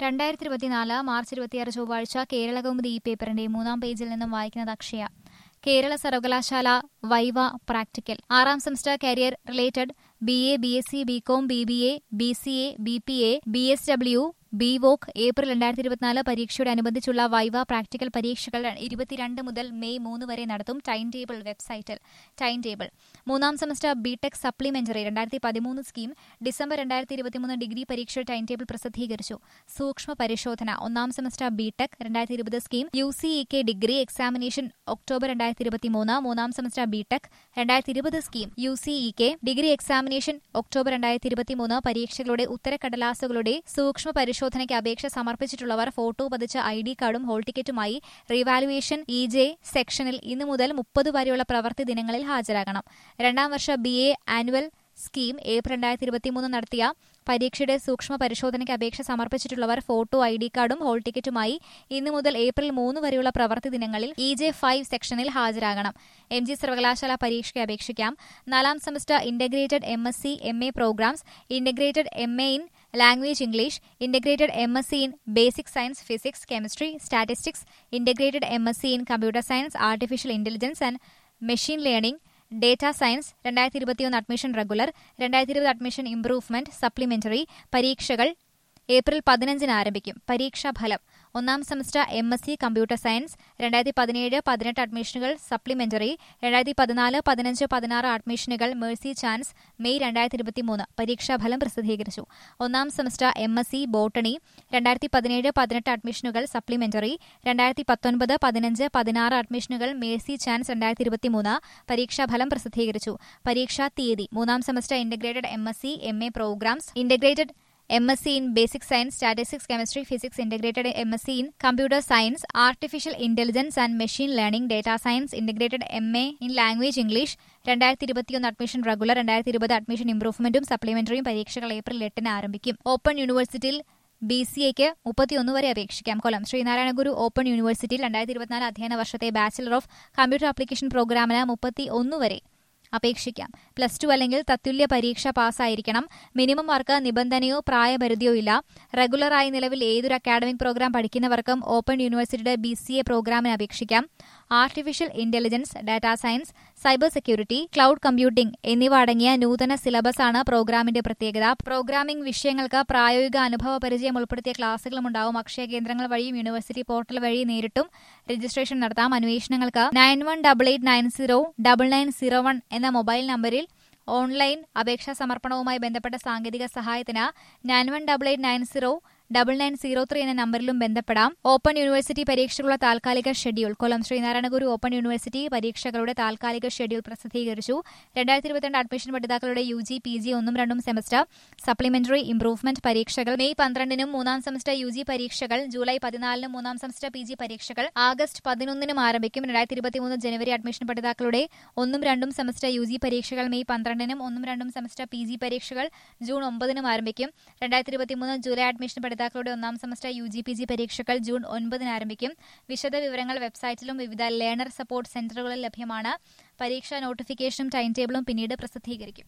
രണ്ടായിരത്തി ഇരുപത്തിനാല് മാർച്ച് ഇരുപത്തിയാറ് ചൊവ്വാഴ്ച കേരള കൗമുദി ഈ പേപ്പറിന്റെ മൂന്നാം പേജിൽ നിന്നും വായിക്കുന്നത് അക്ഷയ കേരള സർവകലാശാല വൈവ പ്രാക്ടിക്കൽ ആറാം semester career related B A B S C B Com B B A B C A B P A B S W B Voc April രണ്ടായിരത്തി ഇരുപത്തിനാല് പരീക്ഷയോടനുബന്ധിച്ചുള്ള വൈവ പ്രാക്ടിക്കൽ പരീക്ഷകൾ ഇരുപത്തിരണ്ട് മുതൽ മെയ് മൂന്ന് വരെ നടത്തും ടൈം ടേബിൾ വെബ്സൈറ്റിൽ ടൈം ടേബിൾ മൂന്നാം സെമസ്റ്റർ ബിടെക് സപ്ലിമെന്ററി രണ്ടായിരത്തി പതിമൂന്ന് സ്കീം ഡിസംബർ രണ്ടായിരത്തി ഇരുപത്തിമൂന്ന് ഡിഗ്രി പരീക്ഷ ടൈം ടേബിൾ പ്രസിദ്ധീകരിച്ചു സൂക്ഷ്മ പരിശോധന ഒന്നാം സെമസ്റ്റർ ബിടെക് രണ്ടായിരത്തി ഇരുപത് scheme U C E K degree examination October രണ്ടായിരത്തി ഇരുപത്തിമൂന്ന് മൂന്നാം സെമസ്റ്റർ ബിടെക് രണ്ടായിരത്തി ഇരുപത് scheme U C E K degree examination October രണ്ടായിരത്തി ഇരുപത്തിമൂന്ന് പരീക്ഷകളുടെ ഉത്തരക്കടലാസുകളുടെ സൂക്ഷ്മ പരിശോധനയ്ക്ക് അപേക്ഷ സമർപ്പിച്ചിട്ടുള്ളവർ ഫോട്ടോ പതിച്ച ഐ ഡി കാർഡും ഹോൾ ടിക്കറ്റുമായി റീവാലുവേഷൻ ഇ ജെ സെക്ഷനിൽ ഇന്നു മുതൽ മുപ്പത് വരെയുള്ള പ്രവൃത്തി ദിനങ്ങളിൽ ഹാജരാകണം രണ്ടാം വർഷ B A annual scheme April രണ്ടായിരത്തി ഇരുപത്തിമൂന്ന് നടത്തിയ പരീക്ഷയുടെ സൂക്ഷ്മ പരിശോധനയ്ക്ക് അപേക്ഷ സമർപ്പിച്ചിട്ടുള്ളവർ ഫോട്ടോ ഐ ഡി കാർഡും ഹോൾ ടിക്കറ്റുമായി ഇന്നു മുതൽ ഏപ്രിൽ മൂന്ന് വരെയുള്ള പ്രവൃത്തി ദിനങ്ങളിൽ ഇ ജെ ഫൈവ് സെക്ഷനിൽ ഹാജരാകണം എം ജി സർവകലാശാല പരീക്ഷയ്ക്ക് അപേക്ഷിക്കാം നാലാം semester integrated M S C M A programmes integrated M A in language English integrated M S C in basic science physics chemistry statistics integrated M S C in computer science artificial intelligence and machine learning data science രണ്ടായിരത്തി ഇരുപത്തിയൊന്ന് admission regular രണ്ടായിരത്തി ഇരുപത് admission improvement supplementary പരീക്ഷകൾ April പതിനഞ്ചിന് ആരംഭിക്കും പരീക്ഷാ ഫലം ഒന്നാം semester M S C computer science രണ്ടായിരത്തി പതിനേഴ് പതിനെട്ട് അഡ്മിഷനുകൾ സപ്ലിമെന്ററി രണ്ടായിരത്തി പതിനാല് പതിനഞ്ച് പതിനാറ് അഡ്മിഷനുകൾ മേഴ്സി ചാൻസ് മെയ് രണ്ടായിരത്തി ഇരുപത്തിമൂന്ന് പരീക്ഷാഫലം പ്രസിദ്ധീകരിച്ചു ഒന്നാം semester M S C botany രണ്ടായിരത്തി പതിനേഴ് പതിനെട്ട് അഡ്മിഷനുകൾ സപ്ലിമെന്ററി രണ്ടായിരത്തി പത്തൊൻപത് പതിനഞ്ച് പതിനാറ് അഡ്മിഷനുകൾ മേഴ്സി ചാൻസ് രണ്ടായിരത്തി ഇരുപത്തിമൂന്ന് പരീക്ഷാഫലം പ്രസിദ്ധീകരിച്ചു പരീക്ഷാ തീയതി മൂന്നാം semester integrated M S C M A programmes integrated M S C in basic science statistics chemistry physics integrated M S C in computer science artificial intelligence and machine learning data science integrated M A in language English രണ്ടായിരത്തി ഇരുപത്തിയൊന്ന് admission regular രണ്ടായിരത്തി ഇരുപത് admission ഇംപ്രൂവ്മെന്റും സപ്ലിമെന്ററിയും പരീക്ഷകൾ April എട്ടിന് ആരംഭിക്കും open യൂണിവേഴ്സിറ്റിയിൽ B C എക്ക് മുപ്പത്തിയൊന്ന് വരെ അപേക്ഷിക്കാം കൊല്ലം ശ്രീനാരായണ ഗുരു ഓപ്പൺ യൂണിവേഴ്സിറ്റിയിൽ രണ്ടായിരത്തി ഇരുപത്തിനാല് അധ്യയന വർഷത്തെ ബാച്ചിലർ ഓഫ് കമ്പ്യൂട്ടർ ആപ്ലിക്കേഷൻ പ്രോഗ്രാമിന് മുപ്പത്തി ഒന്ന് വരെ അപേക്ഷിക്കാം പ്ലസ് ടു അല്ലെങ്കിൽ തത്തുല്യ പരീക്ഷ പാസ്സായിരിക്കണം മിനിമം മാർക്ക് നിബന്ധനയോ പ്രായപരിധിയോ ഇല്ല റെഗുലറായി നിലവിൽ ഏതൊരു അക്കാഡമിക് പ്രോഗ്രാം പഠിക്കുന്നവർക്കും ഓപ്പൺ യൂണിവേഴ്സിറ്റിയുടെ ബി സി എ പ്രോഗ്രാമിന് അപേക്ഷിക്കാം artificial intelligence data science cyber security cloud computing എന്നിവ അടങ്ങിയ നൂതന സിലബസാണ് പ്രോഗ്രാമിന്റെ പ്രത്യേകത പ്രോഗ്രാമിംഗ് വിഷയങ്ങൾക്ക് പ്രായോഗിക അനുഭവ പരിചയം ഉൾപ്പെടുത്തിയ ക്ലാസുകളും ഉണ്ടാവും അക്ഷയ കേന്ദ്രങ്ങൾ വഴിയും യൂണിവേഴ്സിറ്റി പോർട്ടൽ വഴി നേരിട്ടും രജിസ്ട്രേഷൻ നടത്താം അന്വേഷണങ്ങൾക്ക് nine one double eight nine zero double nine zero one എന്ന മൊബൈൽ നമ്പറിൽ ഓൺലൈൻ അപേക്ഷാ സമർപ്പണവുമായി ബന്ധപ്പെട്ട സാങ്കേതിക സഹായത്തിന് nine one double eight nine zero double nine zero three എന്ന നമ്പറിലും ബന്ധപ്പെടാം ഓപ്പൺ യൂണിവേഴ്സിറ്റി പരീക്ഷകളുടെ താൽക്കാലിക schedule Kollam Sreenarayana Guru open university പരീക്ഷകളുടെ താൽക്കാലിക ഷെഡ്യൂൾ പ്രസിദ്ധീകരിച്ചു രണ്ടായിരത്തി ഇരുപത്തിരണ്ട് അഡ്മിഷൻ പഠിതാക്കളുടെ യു ജി പി ജി ഒന്നും രണ്ടും സെമസ്റ്റർ സപ്ലിമെന്ററി ഇംപ്രൂവ്മെന്റ് പരീക്ഷകൾ മെയ് പന്ത്രണ്ടിനും മൂന്നാം സെമസ്റ്റർ യു ജി പരീക്ഷകൾ ജൂലൈ പതിനാലിനും മൂന്നാം സെമസ്റ്റർ പി ജി പരീക്ഷകൾ ആഗസ്റ്റ് പതിനൊന്നിനും ആരംഭിക്കും രണ്ടായിരത്തി ഇരുപത്തിമൂന്ന് ജനുവരി അഡ്മിഷൻ പഠിതാക്കളുടെ ഒന്നും രണ്ടും സെമസ്റ്റർ യു ജി പരീക്ഷകൾ മെയ് പന്ത്രണ്ടിനും ഒന്നും രണ്ടും സെമസ്റ്റർ പി ജി പരീക്ഷകൾ ജൂൺ ഒമ്പതിനും ആരംഭിക്കും രണ്ടായിരത്തി ഇരുപത്തിമൂന്ന് ജൂലൈ അഡ്മിഷൻ പഠിതാക്കളുടെ ഒന്നാം semester U G P G പരീക്ഷകൾ ജൂൺ ഒൻപതിന് ആരംഭിക്കും വിശദ വിവരങ്ങൾ വെബ്സൈറ്റിലും വിവിധ ലേണർ സപ്പോർട്ട് സെന്ററുകളിൽ ലഭ്യമാണ് പരീക്ഷാ നോട്ടിഫിക്കേഷനും ടൈം ടേബിളും പിന്നീട് പ്രസിദ്ധീകരിക്കും